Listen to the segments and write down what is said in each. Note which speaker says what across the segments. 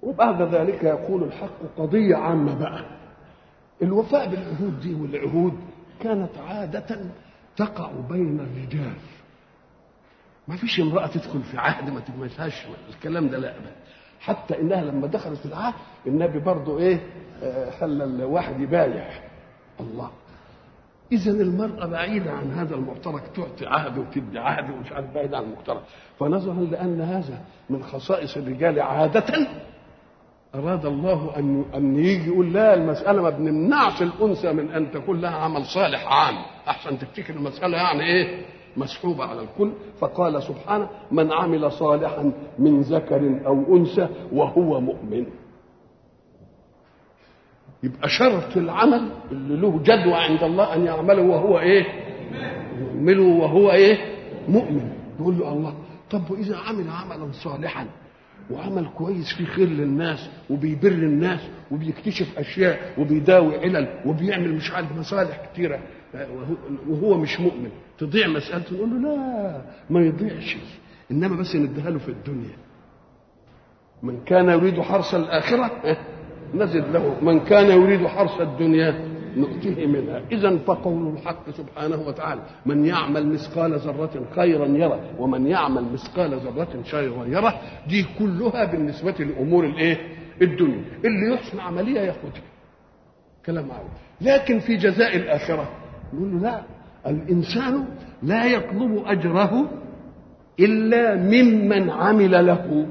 Speaker 1: وبعد ذلك يقول الحق قضية عامة بقى الوفاء بالعهود دي والعهود كانت عادة تقع بين الرجال ما فيش امرأة تدخل في عهد ما تجمسهاش الكلام ده لا أبدا حتى إنها لما دخلت في العهد النبي برضه إيه آه، خلى الواحد يبايع الله إذا المرأة بعيدة عن هذا المعترك تعطي عهد وتدي عهد ومش عارف بعيدة عن المعترك فنظرا لأن هذا من خصائص الرجال عادة أراد الله أن أن يجي يقول لا المسألة ما بنمنعش الأنثى من أن تكون لها عمل صالح عام أحسن تفتكر المسألة يعني إيه مسحوبة على الكل فقال سبحانه من عمل صالحا من ذكر أو أنثى وهو مؤمن يبقى شرط العمل اللي له جدوى عند الله أن يعمله وهو إيه يعمله وهو إيه مؤمن يقول له الله طب وإذا عمل عملا صالحا وعمل كويس فيه خير للناس وبيبر الناس وبيكتشف اشياء وبيداوي علل وبيعمل مش عارف مصالح كتيره وهو مش مؤمن تضيع مسألته نقول له لا ما يضيعش انما بس نديها له في الدنيا من كان يريد حرث الاخره نزد له من كان يريد حرث الدنيا نؤتيه منها اذا فقول الحق سبحانه وتعالى من يعمل مثقال ذره خيرا يره ومن يعمل مثقال ذره شرا يره دي كلها بالنسبه لامور الايه الدنيا اللي يحسن عمليه ياخدها كلام عارف لكن في جزاء الاخره نقول له لا الانسان لا يطلب اجره الا ممن عمل له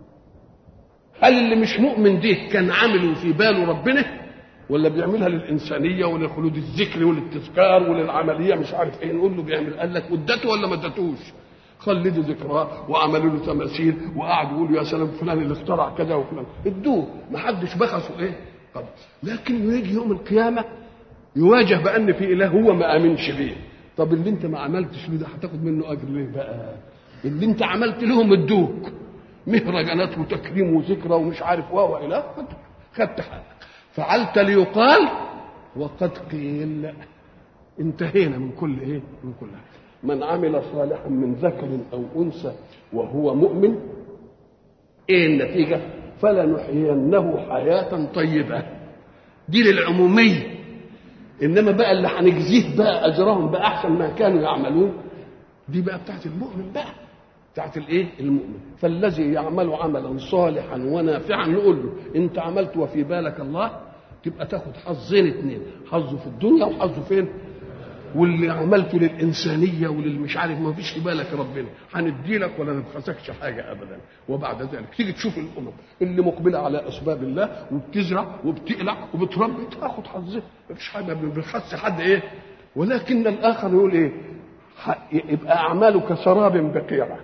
Speaker 1: هل اللي مش مؤمن ده كان عامل في باله ربنا ولا بيعملها للإنسانية ولخلود الذكر وللتذكار وللعملية مش عارف ايه نقول له بيعمل قال لك ودته ولا ما ادتوش خلدوا ذكراه وعملوا له تماثيل وقعدوا يقولوا يا سلام فلان اللي اخترع كذا وفلان ادوه ما حدش بخسوا ايه طب لكن يجي يوم القيامة يواجه بأن في إله هو ما آمنش بيه طب اللي انت ما عملتش له ده هتاخد منه أجر ليه بقى اللي انت عملت لهم ادوك مهرجانات وتكريم وذكرى ومش عارف واو الى خدت حقك فعلت ليقال وقد قيل انتهينا من كل ايه من كل حاجه من عمل صالحا من ذكر او انثى وهو مؤمن ايه النتيجه فلنحيينه حياه طيبه دي للعموميه انما بقى اللي هنجزيه بقى اجرهم باحسن ما كانوا يعملون دي بقى بتاعت المؤمن بقى بتاعت الايه المؤمن فالذي يعمل عملا صالحا ونافعا نقول له انت عملت وفي بالك الله تبقى تاخد حظين اثنين حظه في الدنيا وحظه فين واللي عملته للإنسانية وللمش عارف ما فيش في بالك ربنا هندي لك ولا نبخسكش حاجة أبدا وبعد ذلك تيجي تشوف الأمم اللي مقبلة على أسباب الله وبتزرع وبتقلع وبتربي تاخد حظها ما فيش حاجة ما بنخس حد إيه ولكن الآخر يقول إيه يبقى أعماله كسراب بقيعة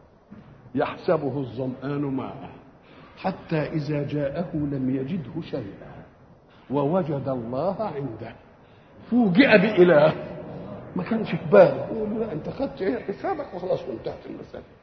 Speaker 1: يحسبه الظمآن ماء حتى إذا جاءه لم يجده شيئا ووجد الله عنده فوجئ بإله ما كانش في باله يقول لا انت خدت ايه حسابك وخلاص وانتهت المسألة